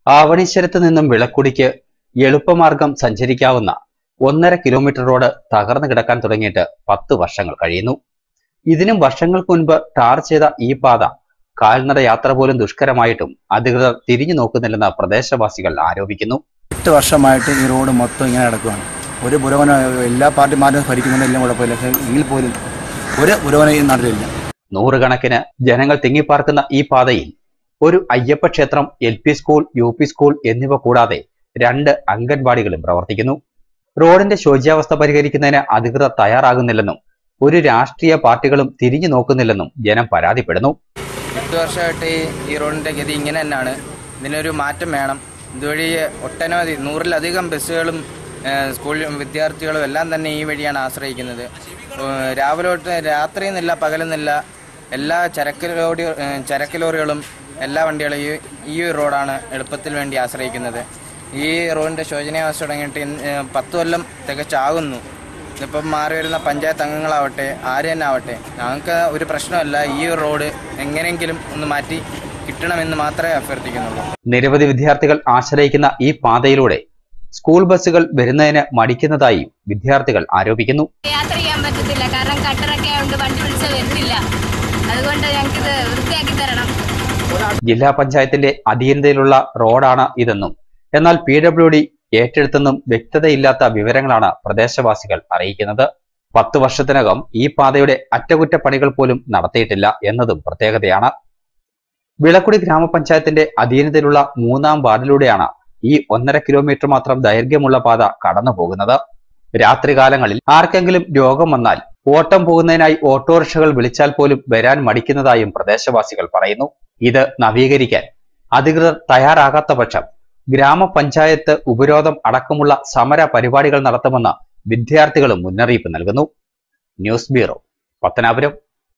ആവണീശ്വരത്ത് നിന്നും വിളക്കുടിക്ക് എളുപ്പമാർഗം സഞ്ചരിക്കാവുന്ന ഒന്നര kilometre road തകർന്നു കിടക്കാൻ തുടങ്ങിയിട്ട് പത്ത് വർഷങ്ങൾ കഴിയുന്നു ഇതിനും വർഷങ്ങൾക്ക് മുൻപ് ടാർ ചെയ്ത ഈ പാത കാൽനട യാത്ര പോലും ദുഷ്കരമായിട്ടും അധികൃതർ തിരിഞ്ഞു നോക്കുന്നില്ലെന്ന് പ്രദേശവാസികൾ ആരോപിക്കുന്നു എട്ട് വർഷമായിട്ട് ഈ റോഡ് മൊത്തം ഇങ്ങനെ കിടക്കുകയാണ് ഒരു പുരോഗമന എല്ലാ പാർട്ടിമാരും ഭരിക്കുന്നുണ്ടെങ്കിലും കുഴപ്പമില്ല പക്ഷേ എങ്കിൽ പോലും ഒരു പുരോഗമന ഈ നാട്ടിലില്ല നൂറുകണക്കിന് ജനങ്ങൾ തിങ്ങിപ്പാർക്കുന്ന ഈ പാതയിൽ ഒരു അയ്യപ്പ ക്ഷേത്രം L P school U P school എന്നിവ കൂടാതെ രണ്ട് അംഗൻവാടികളും പ്രവർത്തിക്കുന്നു റോഡിന്റെ ശോച്യാവസ്ഥ പരിഹരിക്കുന്നതിന് അധികൃതർ തയ്യാറാകുന്നില്ലെന്നും ഒരു രാഷ്ട്രീയ പാർട്ടികളും തിരിഞ്ഞു നോക്കുന്നില്ലെന്നും ജനം പരാതിപ്പെടുന്നു എട്ട് വർഷമായിട്ട് ഈ ഈ റോഡിൻ്റെ ഗതി ഇങ്ങനെ തന്നെയാണ് ഇതിനൊരു മാറ്റം വേണം ഇതുവഴി ഒട്ടനവധി നൂറിലധികം ബസ്സുകളും ഏഹ്, സ്കൂൾ വിദ്യാർത്ഥികളും എല്ലാം തന്നെ ഈ വഴിയാണ് ആശ്രയിക്കുന്നത് ഏഹ്, രാവിലെ തൊട്ട് രാത്രി എന്നില്ല പകലെന്നില്ല എല്ലാ ചരക്ക് ലോറി ഏഹ്, ചരക്ക് ലോറികളും എല്ലാ വണ്ടികളും ഈ ഈ ഒരു റോഡാണ് എളുപ്പത്തിൽ വേണ്ടി ആശ്രയിക്കുന്നത് ഈ റോഡിൻ്റെ ശോചനീയാവസ്ഥ തുടങ്ങിയിട്ട് ഇന്ന്, ഏഹ്, പത്ത് കൊല്ലം തികച്ചാകുന്നു ഇതിപ്പം മാറി വരുന്ന പഞ്ചായത്ത് അംഗങ്ങളാവട്ടെ ആര് തന്നെ ആവട്ടെ ഞങ്ങൾക്ക് ഒരു പ്രശ്നമല്ല ഈ ഒരു റോഡ് എങ്ങനെയെങ്കിലും ഒന്ന് മാറ്റി കിട്ടണമെന്ന് മാത്രമേ അഭ്യർത്ഥിക്കുന്നുള്ളൂ നിരവധി വിദ്യാർത്ഥികൾ ആശ്രയിക്കുന്ന ഈ പാതയിലൂടെ സ്കൂൾ ബസ്സുകൾ വരുന്നതിന് മടിക്കുന്നതായി വിദ്യാർത്ഥികൾ ആരോപിക്കുന്നു യാത്ര ചെയ്യാൻ പറ്റത്തില്ല കാരണം കട്ടറൊക്കെ ആയതുകൊണ്ട് വണ്ടി വിളിച്ച് വരുന്നില്ല അതുകൊണ്ട് ഞങ്ങൾക്കിത് വൃത്തിയാക്കി തരണം ജില്ലാ പഞ്ചായത്തിന്റെ അധീനതയിലുള്ള റോഡാണ് ഇതെന്നും എന്നാൽ പി ഡബ്ല്യു ഡി ഏറ്റെടുത്തെന്നും വ്യക്തതയില്ലാത്ത വിവരങ്ങളാണ് പ്രദേശവാസികൾ അറിയിക്കുന്നത് പത്ത് വർഷത്തിനകം ഈ പാതയുടെ അറ്റകുറ്റപ്പണികൾ പോലും നടത്തിയിട്ടില്ല എന്നതും പ്രത്യേകതയാണ് വിളക്കുടി ഗ്രാമപഞ്ചായത്തിന്റെ അധീനതയിലുള്ള മൂന്നാം വാർഡിലൂടെയാണ് ഈ ഒന്നര കിലോമീറ്റർ മാത്രം ദൈർഘ്യമുള്ള പാത കടന്നു പോകുന്നത് രാത്രികാലങ്ങളിൽ ആർക്കെങ്കിലും രോഗം വന്നാൽ ഓട്ടം പോകുന്നതിനായി ഓട്ടോറിക്ഷകൾ വിളിച്ചാൽ പോലും വരാൻ മടിക്കുന്നതായും പ്രദേശവാസികൾ പറയുന്നു ഇത് നവീകരിക്കാൻ അധികൃതർ തയ്യാറാകാത്ത പക്ഷം ഗ്രാമപഞ്ചായത്ത് ഉപരോധം അടക്കമുള്ള സമര പരിപാടികൾ നടത്തുമെന്ന് വിദ്യാർത്ഥികളും മുന്നറിയിപ്പ് നൽകുന്നു ന്യൂസ് ബ്യൂറോ പത്തനാപുരം